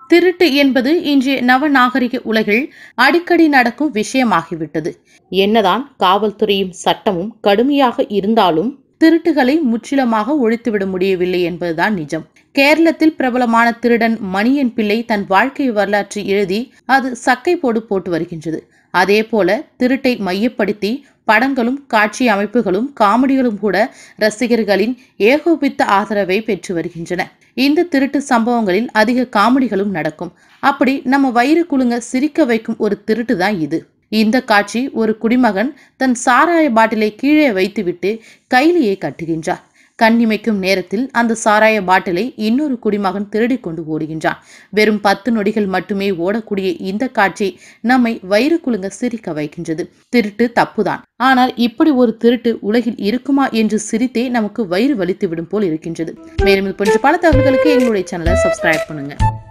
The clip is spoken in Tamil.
திருட்டு என்பது இன்றைய நவநாகரிக உலகில் அடிக்கடி நடக்கும் விஷயமாகிவிட்டது என்னதான் காவல்துறையும் சட்டமும் கடுமையாக இருந்தாலும் திருட்டுகளை முற்றிலுமாக ஒழித்துவிட முடியவில்லை என்பதுதான் நிஜம் கேரளத்தில் பிரபலமான திருடன் மணியன் பிள்ளை தன் வாழ்க்கை வரலாற்றை எழுதி அது சக்கை போடு போட்டு வருகின்றது அதே போல திருட்டை மையப்படுத்தி படங்களும் காட்சி அமைப்புகளும் காமெடிகளும் கூட ரசிகர்களின் ஏகோபித்த ஆதரவை பெற்று வருகின்றன இந்த திருட்டு சம்பவங்களில் அதிக காமெடிகளும் நடக்கும் அப்படி நம்ம வயிறு குலுங்க சிரிக்க வைக்கும் ஒரு திருட்டு தான் இது இந்த காட்சி ஒரு குடிமகன் தன் சாராய பாட்டிலை கீழே வைத்துவிட்டு கைலியை கட்டுகின்றார் கண்ணிமைக்கும் நேரத்தில் அந்த சாராய பாட்டிலை இன்னொரு குடிமகன் திருடிக் கொண்டு ஓடுகின்றான் வெறும் பத்து நொடிகள் மட்டுமே ஓடக்கூடிய இந்த காட்சி நம்மை வயிறு குலுங்க சிரிக்க வைக்கின்றது திருட்டு தப்புதான் ஆனால் இப்படி ஒரு திருட்டு உலகில் இருக்குமா என்று சிரித்தே நமக்கு வயிறு வலித்து விடும் போல் இருக்கின்றது மேலும் இது போன்ற பல தகவல்களுக்கு எங்களுடைய சேனலை சப்ஸ்கிரைப் பண்ணுங்க